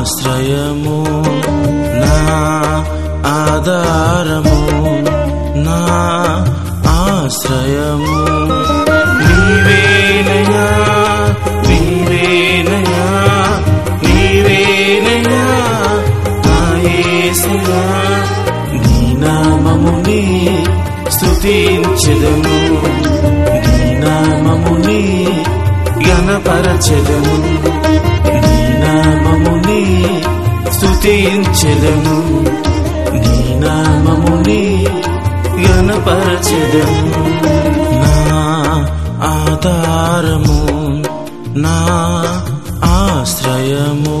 ఆశ్రయము నా ఆధారము నా ఆశ్రయము నీవేనయా నీవేనయా నీవేనయా నా యేసయ్యా నీ నామముని స్తుతించెదము నీ నామముని గణపరచెదము నీ నామముని స్తుతించెదము నీ నామముని గణపరచెదము నా ఆధారము నా ఆశ్రయము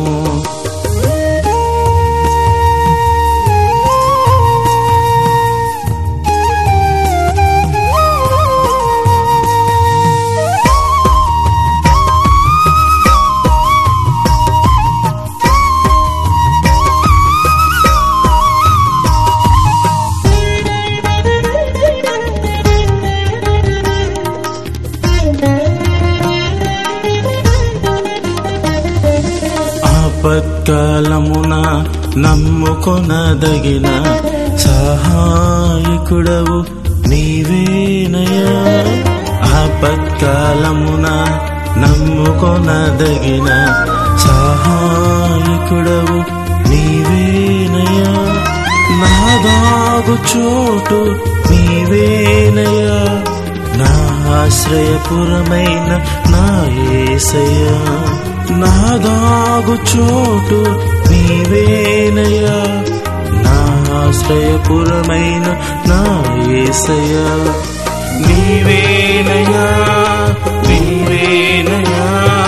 ఆపత్కాలమున నమ్ముకొనదగిన సహాయకుడవు నీవేనయా ఆపత్కాలమున నమ్ముకొనదగిన సహాయకుడవు నీవేనయా నా దాగు చోటు నీవేనయా నా ఆశ్రయపురమైన నా ఏసయ్యా నా దాగు చోటు నీవేనయా నా ఆశ్రయపురమైన నా ఏసయ్యా నీవేనయా నీవేనయా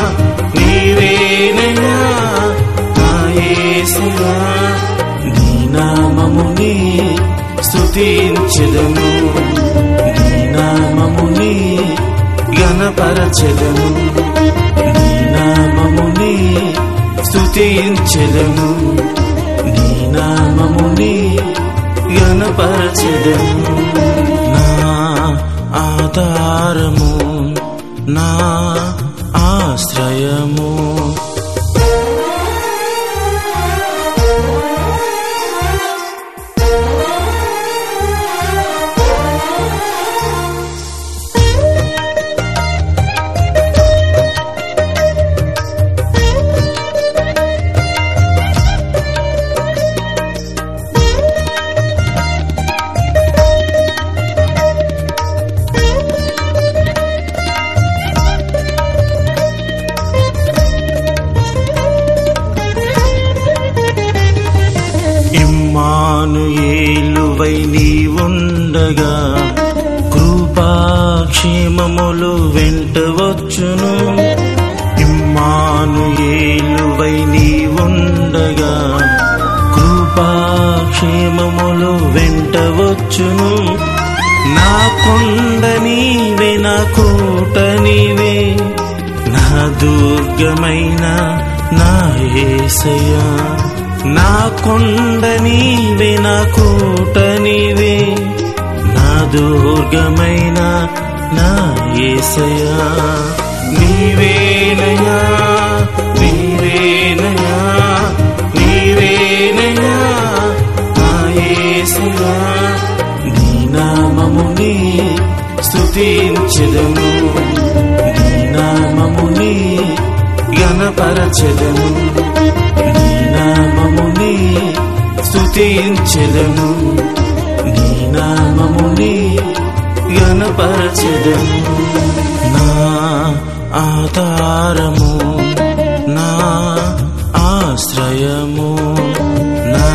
నీవేనయా నా ఏసయ్యా నీ నామముని స్తుతించెదము నీ నామముని గణపరచెదము నీ నామముని స్తుతించెదము నీ నామముని గణపరచెదము నా ఆధారము నా ఆశ్రయము ఇమ్మానుయేలువై నీవుండగా కృపాక్షేమములు వెంట వచ్చును ఇమ్మానుయేలువై నీవుండగా కృపాక్షేమములు వెంట వచ్చును నా కొండ నీవే నా కోట నీవే నా దుర్గమైన నా ఏసయ్యా నా కొండ నీవే నా కోట నీవే నా దుర్గమైన నా ఏసయ్యా నీవేనయా నీవేనయా నీవేనయా నా ఏసయ్యా నీ నామముని స్తుతించెదము నీ నామముని గణపరచెదము నీ నామముని స్తుతించెదము నీ నామముని గణపరచెదము నా ఆధారము నా ఆశ్రయము నా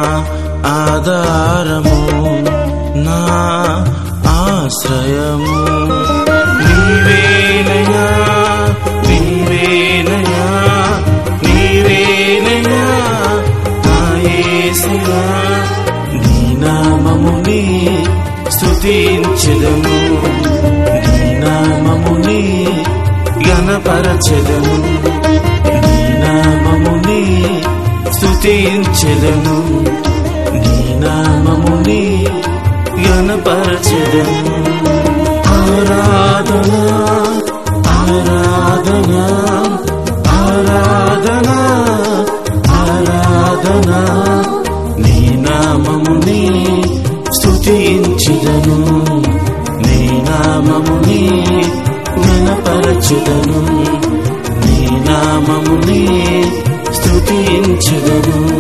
ఆధారము నా ఆశ్రయము నీవేనయా నీవేనయా నీవేనయా నా యేసయ్యా నీ నామముని స్తుతించెదము నీ నామముని గణపరచెదము నీ నామముని స్తుతించెదము నీ నామముని గణపరచెదము ఆరాధన ఆరాధన ఆరాధన స్తుతించుదును